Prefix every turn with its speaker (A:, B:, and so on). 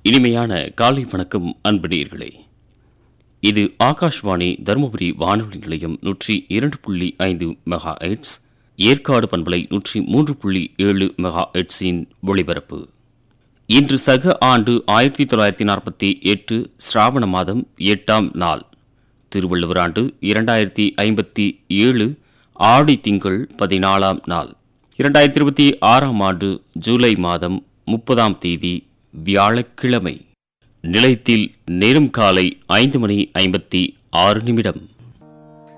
A: இனிமையான காலை வணக்கம் அன்படியர்களே இது ஆகாஷ்வாணி தருமபுரி வானொலி நிலையம் நூற்றி இரண்டு புள்ளி ஐந்து மெகா எட்ஸ் ஏற்காடு பண்பலை நூற்றி மூன்று புள்ளி ஏழு மெகா எட்ஸின் ஒளிபரப்பு இன்று சக ஆண்டு ஆயிரத்தி தொள்ளாயிரத்தி நாற்பத்தி எட்டு சிராவண மாதம் எட்டாம் நாள் திருவள்ளுவர் ஆண்டு இரண்டாயிரத்தி ஐம்பத்தி ஏழு ஆடி திங்கள் பதினாலாம் நாள் இரண்டாயிரத்தி இருபத்தி ஆறாம் ஆண்டு ஜூலை மாதம் முப்பதாம் தேதி வியாழக்கிழமை நிலையத்தில் நேரம் காலை ஐந்து மணி ஐம்பத்தி ஆறு நிமிடம்